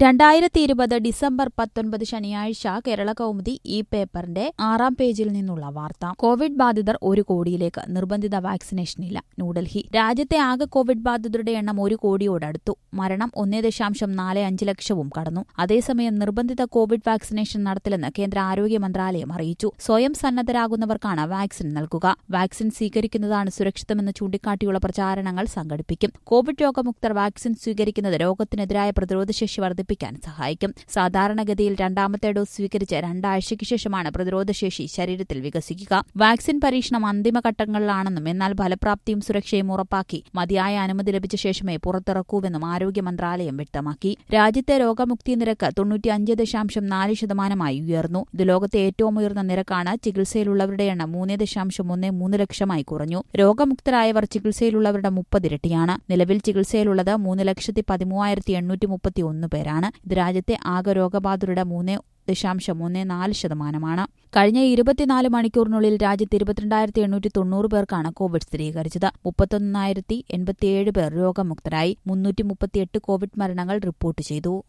രണ്ടായിരത്തി ഇരുപത് ഡിസംബർ പത്തൊൻപത് ശനിയാഴ്ച കേരള കൗമുദി ഈ പേപ്പറിന്റെ ആറാം പേജിൽ നിന്നുള്ള വാർത്ത കോവിഡ് ബാധിതർ ഒരു കോടിയിലേക്ക് നിർബന്ധിത വാക്സിനേഷനില്ല ന്യൂഡൽഹി രാജ്യത്തെ ആകെ കോവിഡ് ബാധിതരുടെ എണ്ണം ഒരു കോടിയോടടുത്തു മരണം ഒന്നേ ദശാംശം നാല് അഞ്ച് ലക്ഷവും കടന്നു അതേസമയം നിർബന്ധിത കോവിഡ് വാക്സിനേഷൻ നടത്തില്ലെന്ന് കേന്ദ്ര ആരോഗ്യ മന്ത്രാലയം അറിയിച്ചു സ്വയം സന്നദ്ധരാകുന്നവർക്കാണ് വാക്സിൻ നൽകുക വാക്സിൻ സ്വീകരിക്കുന്നതാണ് സുരക്ഷിതമെന്ന് ചൂണ്ടിക്കാട്ടിയുള്ള പ്രചാരണങ്ങൾ സംഘടിപ്പിക്കും കോവിഡ് രോഗമുക്തർ വാക്സിൻ സ്വീകരിക്കുന്നത് രോഗത്തിനെതിരായ പ്രതിരോധശേഷി വർദ്ധിപ്പിക്കാൻ സഹായിക്കും സാധാരണഗതിയിൽ രണ്ടാമത്തെ ഡോസ് സ്വീകരിച്ച് രണ്ടാഴ്ചയ്ക്ക് ശേഷമാണ് പ്രതിരോധശേഷി ശരീരത്തിൽ വികസിക്കുക വാക്സിൻ പരീക്ഷണം അന്തിമഘട്ടങ്ങളിലാണെന്നും എന്നാൽ ഫലപ്രാപ്തിയും സുരക്ഷയും ഉറപ്പാക്കി മതിയായ അനുമതി ലഭിച്ച ശേഷമേ പുറത്തിറക്കൂവെന്നും ആരോഗ്യ മന്ത്രാലയം വ്യക്തമാക്കി രാജ്യത്തെ രോഗമുക്തി നിരക്ക് തൊണ്ണൂറ്റിയഞ്ച് ദശാംശം നാല് ശതമാനമായി ഉയർന്നു ഇത് ലോകത്തെ ഏറ്റവും ഉയർന്ന നിരക്കാണ് ചികിത്സയിലുള്ളവരുടെ എണ്ണം മൂന്ന് ദശാംശം ഒന്ന് മൂന്ന് ലക്ഷമായി കുറഞ്ഞു രോഗമുക്തരായവർ ചികിത്സയിലുള്ളവരുടെ മുപ്പതിരട്ടിയാണ് നിലവിൽ ചികിത്സയിലുള്ളത് മൂന്ന് ലക്ഷത്തി പതിമൂവായിരത്തി എണ്ണൂറ്റി മുപ്പത്തി ഒന്ന് പേരാണ് ഇത് രാജ്യത്തെ ആകെ രോഗബാധിതരുടെ മൂന്ന് ദശാംശം ഒന്ന് നാല് ശതമാനമാണ് കഴിഞ്ഞ ഇരുപത്തിനാല് മണിക്കൂറിനുള്ളിൽ രാജ്യത്ത് ഇരുപത്തിരണ്ടായിരത്തി എണ്ണൂറ്റി തൊണ്ണൂറ് പേർക്കാണ് കോവിഡ് സ്ഥിരീകരിച്ചത് മുപ്പത്തൊന്നായിരത്തി എൺപത്തിയേഴ് പേർ രോഗമുക്തരായി മുന്നൂറ്റി മുപ്പത്തിയെട്ട് കോവിഡ് മരണങ്ങൾ റിപ്പോർട്ട് ചെയ്തു